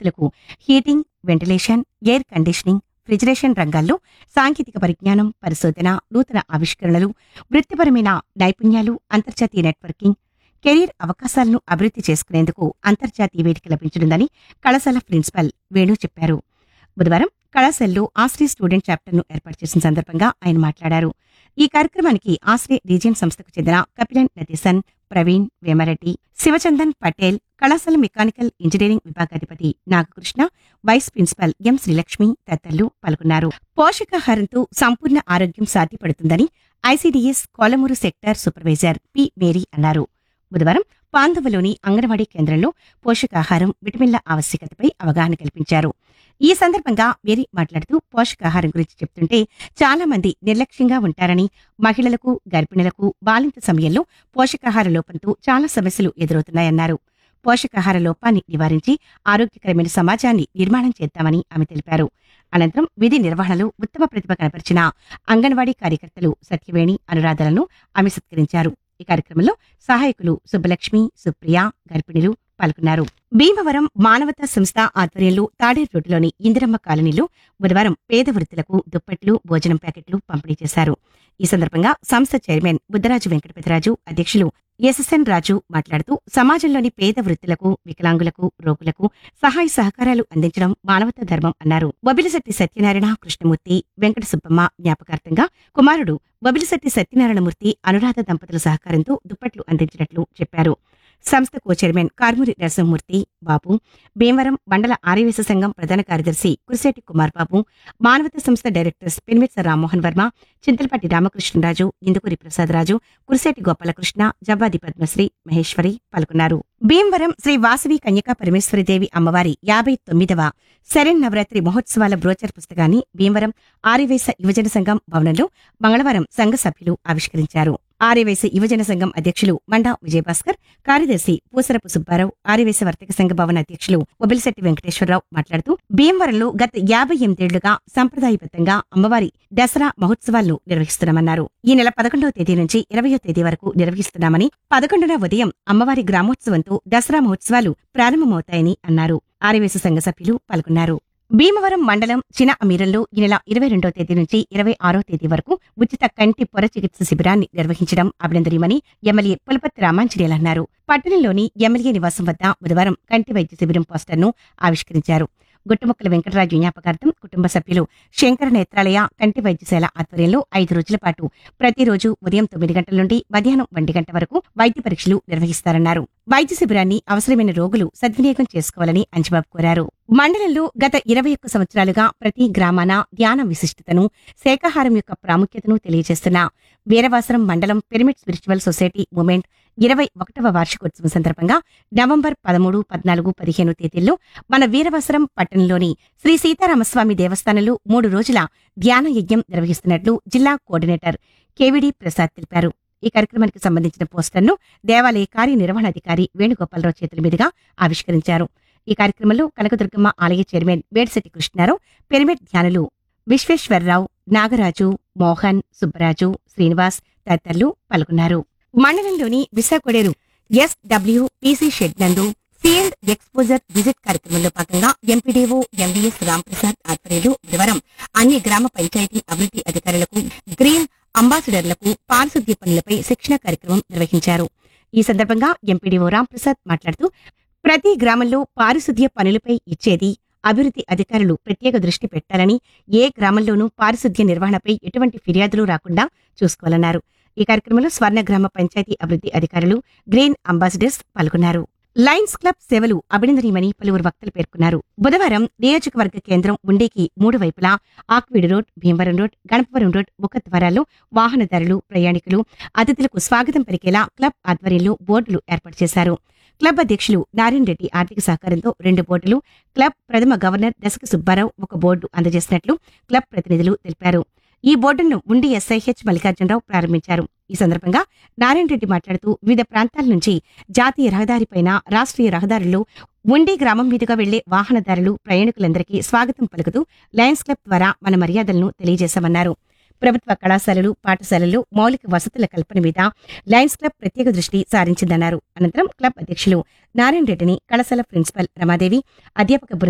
విద్యార్థులకు heating ventilation air conditioning reservation రంగాల్లో సాంకేతిక పరిజ్ఞానం పరిశోధన నూతన ఆవిష్కరణలు వృత్తిపరమైన నైపుణ్యాలు అంతర్జాతీయ నెట్వర్కింగ్ కెరీర్ అవకాశాలను అభివృద్ధి చేసుకునేందుకు అంతర్జాతీయ వేదిక లభించనుందని కళాశాల ప్రిన్సిపల్ వేణు చెప్పారు బుధవారం కళాశాలలో ఆశ్రయ స్టూడెంట్ చాప్టర్ను ఏర్పాటు చేసిన సందర్భంగా ఆయన మాట్లాడారు ఈ కార్యక్రమానికి ఆశ్రయ రీజియన్ సంస్థకు చెందిన కపిలన్ నతీసన్ ప్రవీణ్ వేమారెడ్డి శివచందన్ పటేల్ కళాశాల మెకానికల్ ఇంజనీరింగ్ విభాగాధిపతి Nagakrishna vice principal M Srilakshmi తదితరులు పాల్గొన్నారు పోషకాహారంతో సంపూర్ణ ఆరోగ్యం సాధ్యపడుతుందని ICDS Kolamuru sector supervisor P Mary అన్నారు బుధవారం పాందవలోని అంగన్వాడీ కేంద్రంలో పోషకాహారం విటమిన్ల ఆవశ్యకతపై అవగాహన కల్పించారు ఈ సందర్భంగా మేరీ మాట్లాడుతూ పోషకాహారం గురించి చెప్తుంటే చాలా మంది నిర్లక్ష్యంగా ఉంటారని మహిళలకు గర్భిణులకు బాలింత సమయంలో పోషకాహార లోపంతో చాలా సమస్యలు ఎదురవుతున్నాయన్నారు పోషకాహార లోపాన్ని నివారించి ఆరోగ్యకరమైన సమాజాన్ని నిర్మాణం చేద్దామని ఆమె తెలిపారు అనంతరం విధి నిర్వహణలో ఉత్తమ ప్రతిభ కనపరిచిన అంగన్వాడీ కార్యకర్తలు సత్యవేణి అనురాధలను ఆమె సత్కరించారు ఈ కార్యక్రమంలో సహాయకులు సుబ్బలక్ష్మి సుప్రియ గర్భిణులు పాల్గొన్నారు భీమవరం మానవతా సంస్థ ఆధ్వర్యంలో తాడేరు రోడ్డులోని ఇందిరమ్మ కాలనీలో బుధవారం పేద వృత్తులకు దుప్పట్లు భోజనం ప్యాకెట్లు పంపిణీ చేశారు ఈ సందర్భంగా సంస్థ చైర్మన్ బుద్దరాజు వెంకటపతిరాజు అధ్యక్షులు ఎస్ఎస్ఎన్ రాజు మాట్లాడుతూ సమాజంలోని పేద వృత్తులకు వికలాంగులకు రోగులకు సహాయ సహకారాలు అందించడం మానవతా ధర్మం అన్నారు బొబిలిశెట్టి సత్యనారాయణ కృష్ణమూర్తి వెంకట సుబ్బమ్మ జ్ఞాపకార్థంగా కుమారుడు బొబిలిశెట్టి సత్యనారాయణమూర్తి అనురాధ దంపతుల సహకారంతో దుప్పట్లు అందించినట్లు చెప్పారు సంస్థ కో చైర్మన్ కార్మూరి నరసింహమూర్తి బాబు భీమవరం మండల ఆర్యవేశ సంఘం ప్రధాన కార్యదర్శి కురిశెట్టి కుమార్ బాబు మానవతా సంస్థ డైరెక్టర్స్ పెన్మిట్స రామ్మోహన్ వర్మ చింతలపట్టి రామకృష్ణరాజు ఇందుకూరి ప్రసాదరాజు కురిశెట్టి గోపాలకృష్ణ జవ్వాది పద్మశ్రీ మహేశ్వరి పాల్గొన్నారు భీమవరం శ్రీ వాసవి కన్యకా పరమేశ్వరిదేవి అమ్మవారి యాభై తొమ్మిదవ శరణ్ నవరాత్రి మహోత్సవాల బ్రోచర్ పుస్తకాన్ని భీమవరం ఆర్యవేశ యువజన సంఘం భవనంలో మంగళవారం సంఘ సభ్యులు ఆవిష్కరించారు ఆర్యవేశ యువజన సంఘం అధ్యక్షులు మండా విజయభాస్కర్ కార్యదర్శి పూసరపు సుబ్బారావు ఆర్యవేశ వర్తక సంఘ భవన అధ్యక్షులు ఒబిలిశెట్టి వెంకటేశ్వరరావు మాట్లాడుతూ భీమవరంలో గత యాభై ఎనిమిదేళ్లుగా సంప్రదాయబద్ధంగా అమ్మవారి దసరా మహోత్సవాలను నిర్వహిస్తున్నామన్నారు ఈ నెల పదకొండవ తేదీ నుంచి ఇరవయో తేదీ వరకు నిర్వహిస్తున్నామని పదకొండున ఉదయం అమ్మవారి గ్రామోత్సవంతో దసరా మహోత్సవాలు ప్రారంభమవుతాయని అన్నారు ఆర్యవేశ సంఘ సభ్యులు పాల్గొన్నారు భీమవరం మండలం చిన అమీరంలో ఈ నెల ఇరవై రెండో తేదీ నుంచి ఇరవై ఆరో తేదీ వరకు ఉచిత కంటి పొర చికిత్స శిబిరాన్ని నిర్వహించడం అభినందనీయమని ఎమ్మెల్యే పులపత్తి రామాంజనేయులు అన్నారు పట్టణంలోని ఎమ్మెల్యే నివాసం వద్ద బుధవారం కంటి వైద్య శిబిరం పోస్టర్ను ఆవిష్కరించారు గుట్టుముక్కల వెంకటరాజు జ్ఞాపకార్థం కుటుంబ సభ్యులు శంకర నేత్రాలయ కంటి వైద్యశాల ఆధ్వర్యంలో ఐదు రోజుల పాటు ప్రతిరోజు ఉదయం తొమ్మిది గంటల నుండి మధ్యాహ్నం ఒంటి గంట వరకు వైద్య పరీక్షలు నిర్వహిస్తారన్నారు వైద్య శిబిరాన్ని అవసరమైన రోగులు సద్వినియోగం చేసుకోవాలని అంజబాబు కోరారు మండలంలో గత ఇరవై ఒక్క సంవత్సరాలుగా ప్రతి గ్రామాన ధ్యాన విశిష్టతను శాకాహారం యొక్క ప్రాముఖ్యతను తెలియజేస్తున్న వీరవాసరం మండలం పిరమిడ్ స్పిరిచువల్ సొసైటీ మూమెంట్ ఇరవై ఒకటవ వార్షికోత్సవం సందర్భంగా నవంబర్ పదమూడు పద్నాలుగు పదిహేను తేదీల్లో మన వీరవసరం పట్టణంలోని శ్రీ సీతారామస్వామి దేవస్థానంలో మూడు రోజుల ధ్యాన యజ్ఞం నిర్వహిస్తున్నట్లు జిల్లా కోఆర్డినేటర్ కేవిడి ప్రసాద్ తెలిపారు ఈ కార్యక్రమానికి సంబంధించిన పోస్టర్ను దేవాలయ కార్యనిర్వహణాధికారి వేణుగోపాలరావు చేతుల మీదుగా ఆవిష్కరించారు ఈ కార్యక్రమంలో కనకదుర్గమ్మ ఆలయ చైర్మన్ వేడిశెట్టి కృష్ణారావు పిరమిడ్ ధ్యానులు విశ్వేశ్వరరావు నాగరాజు మోహన్ సుబ్బరాజు శ్రీనివాస్ తదితరులు పాల్గొన్నారు మండలంలోని విశాఖడేరు ఎస్డబ్ల్యూ పీసీ షెడ్ నందు ఫీల్డ్ ఎక్స్పోజర్ విజిట్ కార్యక్రమంలో భాగంగా ఎంపీడీఓ ఎంవీఎస్ రాంప్రసాద్ ఆధ్వర్యంలో బుధవారం అన్ని గ్రామ పంచాయతీ అభివృద్ధి అధికారులకు గ్రీన్ అంబాసిడర్లకు పారిశుద్ధ్య పనులపై శిక్షణ కార్యక్రమం నిర్వహించారు ఈ సందర్భంగా ఎంపీడీఓ రాంప్రసాద్ మాట్లాడుతూ ప్రతి గ్రామంలో పారిశుద్ధ్య పనులపై ఇచ్చేది అభివృద్ధి అధికారులు ప్రత్యేక దృష్టి పెట్టాలని ఏ గ్రామంలోనూ పారిశుద్ధ్య నిర్వహణపై ఎటువంటి ఫిర్యాదులు రాకుండా చూసుకోవాలన్నారు ఈ కార్యక్రమంలో స్వర్ణ గ్రామ పంచాయతీ అభివృద్ధి అధికారులు గ్రీన్ అంబాసిడర్స్ పాల్గొన్నారు లయన్స్ క్లబ్ సేవలు అభినందనీయమని పలువురు వక్తలు పేర్కొన్నారు బుధవారం నియోజకవర్గ కేంద్రం ఉండేకి మూడు వైపులా Akividu road Bhimavaram road Ganapavaram road ముఖద్వారాల్లో వాహనదారులు ప్రయాణికులు అతిథులకు స్వాగతం పలికేలా క్లబ్ ఆధ్వర్యంలో బోర్డులు ఏర్పాటు చేశారు క్లబ్ అధ్యక్షులు నారాయణ రెడ్డి ఆర్థిక సహకారంతో రెండు బోర్డులు క్లబ్ ప్రథమ గవర్నర్ దశక సుబ్బారావు ఒక బోర్డు అందజేసినట్లు క్లబ్ ప్రతినిధులు తెలిపారు ఈ బోర్డును ఉండి ఎస్ఐహెచ్ మల్లికార్జునరావు ప్రారంభించారు ఈ సందర్భంగా నారాయణ రెడ్డి మాట్లాడుతూ వివిధ ప్రాంతాల నుంచి జాతీయ రహదారిపైన రాష్ట్రీయ రహదారుల్లో ఉండి గ్రామం మీదుగా వెళ్లే వాహనదారులు ప్రయాణికులందరికీ స్వాగతం పలుకుతూ లయన్స్ క్లబ్ ద్వారా మన మర్యాదలను తెలియజేశామన్నారు ప్రభుత్వ కళాశాలలు పాఠశాలల్లో మౌలిక వసతుల కల్పన మీద లయన్స్ క్లబ్ ప్రత్యేక దృష్టి సారించిందన్నారు అనంతరం క్లబ్ అధ్యక్షులు నారాయణ రెడ్డిని కళాశాల ప్రిన్సిపల్ రమాదేవి అధ్యాపక బృందం